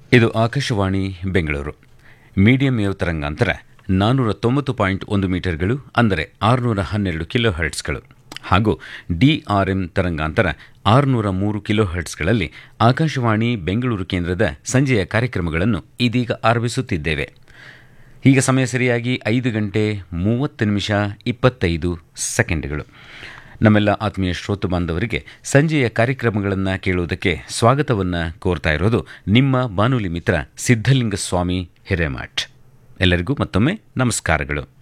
ಇದು Akashvani Bengaluru medium wave ತರಂಗಾಂತರ ನಾನ್ನೂರ ತೊಂಬತ್ತು ಪಾಯಿಂಟ್ ಒಂದು ಮೀಟರ್ಗಳು ಅಂದರೆ ಆರುನೂರ ಹನ್ನೆರಡು ಕಿಲೋ ಹರ್ಟ್ಸ್ಗಳು ಹಾಗೂ ಡಿಆರ್ಎಂ ತರಂಗಾಂತರ ಆರುನೂರ ಮೂರು ಕಿಲೋ ಹರ್ಟ್ಸ್ಗಳಲ್ಲಿ ಆಕಾಶವಾಣಿ ಬೆಂಗಳೂರು ಕೇಂದ್ರದ ಸಂಜೆಯ ಕಾರ್ಯಕ್ರಮಗಳನ್ನು ಇದೀಗ ಆರಂಭಿಸುತ್ತಿದ್ದೇವೆ ಈಗ ಸಮಯ ಸರಿಯಾಗಿ ಐದು ಗಂಟೆ ಮೂವತ್ತು ನಿಮಿಷ ಇಪ್ಪತ್ತೈದು ಸೆಕೆಂಡ್ಗಳು ನಮ್ಮೆಲ್ಲ ಆತ್ಮೀಯ ಶ್ರೋತ ಬಾಂಧವರಿಗೆ ಸಂಜೆಯ ಕಾರ್ಯಕ್ರಮಗಳನ್ನು ಕೇಳುವುದಕ್ಕೆ ಸ್ವಾಗತವನ್ನು ಕೋರ್ತಾ ಇರೋದು ನಿಮ್ಮ ಬಾನುಲಿ ಮಿತ್ರ ಸಿದ್ಧಲಿಂಗ ಸ್ವಾಮಿ ಹಿರೇಮಠ್ ಎಲ್ಲರಿಗೂ ಮತ್ತೊಮ್ಮೆ ನಮಸ್ಕಾರಗಳು